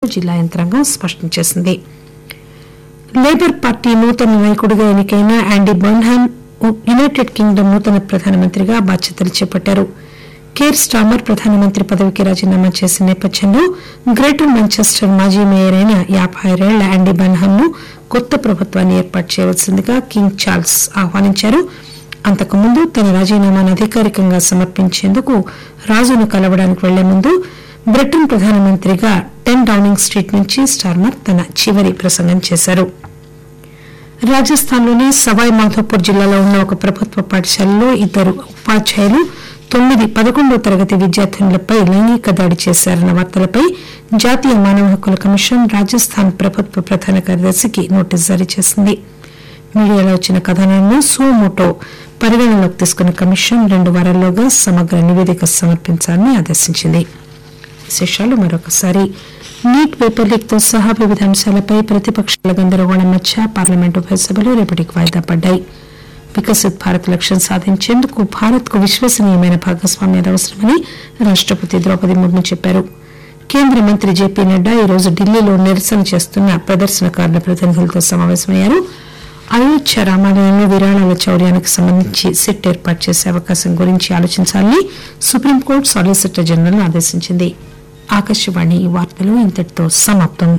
జిల్లా యంత్రాంగం స్పష్టం చేసింది లేబర్ పార్టీ నూతన నాయకుడిగా ఎన్నికైన యాండీ బర్న్హామ్ యునైటెడ్ కింగ్డమ్ నూతన ప్రధానమంత్రిగా బాధ్యతలు చేపట్టారు కేర్ స్టామర్ ప్రధానమంత్రి పదవికి రాజీనామా చేసిన నేపథ్యంలో గ్రేటర్ మాంచెస్టర్ మాజీ మేయర్ అయిన యాభై ఆరేళ్ల యాండీ బర్న్హామ్ ను కొత్త ప్రభుత్వాన్ని ఏర్పాటు చేయవలసిందిగా కింగ్ చార్ల్స్ ఆహ్వానించారు అంతకుముందు తన రాజీనామాను అధికారికంగా సమర్పించేందుకు రాజును కలవడానికి వెళ్లే ముందు బ్రిటన్ ప్రధానమంత్రిగా టెన్ డౌనింగ్ స్ట్రీట్ నుంచి స్టార్మర్ తన చివరి ప్రసంగం చేశారు రాజస్థాన్లోని సవాయ్ మాధోపూర్ జిల్లాలో ఉన్న ఒక ప్రభుత్వ పాఠశాలలో ఇద్దరు ఉపాధ్యాయులు తొమ్మిది పదకొండో తరగతి విద్యార్థినులపై లైంగిక దాడి చేశారన్న వార్తలపై జాతీయ మానవ హక్కుల కమిషన్ రాజస్థాన్ ప్రభుత్వ ప్రధాన కార్యదర్శికి నోటీసు జారీ చేసింది మీడియాలో వచ్చిన కథనాలను సుమోటో పరిగణనలోకి తీసుకున్న కమిషన్ రెండు వారాల్లోగా సమగ్ర నివేదిక సమర్పించాలని ఆదేశించింది విశేషాలు మరొకసారి నీట్ పేపర్ లీక్ తో సహా వివిధ అంశాలపై ప్రతిపక్షాల గందరగోళం మధ్య పార్లమెంట్ ఉభయ సభలు రేపటికి వాయిదా పడ్డాయి వికసిత్ భారత్ లక్ష్యం సాధించేందుకు భారత్ కు విశ్వసనీయమైన భాగస్వామ్యాలు అవసరమని రాష్టపతి ద్రౌపది ముర్ము చెప్పారు కేంద్ర మంత్రి జేపీ నడ్డా ఈరోజు ఢిల్లీలో నిరసన చేస్తున్న ప్రదర్శనకారుల ప్రతినిధులతో సమావేశమయ్యారు అయోధ్య రామాలయంలో విరాళాల చౌర్యానికి సంబంధించి సిట్ ఏర్పాటు చేసే అవకాశం గురించి ఆలోచించాలని సుప్రీంకోర్టు సాలిసిటర్ జనరల్ ఆదేశించింది ఆకాశవాణి ఈ వార్తలు ఇంతటితో సమాప్తం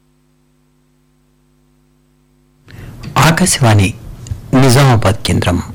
ఆకాశవాణి నిజామాబాద్ కేంద్రం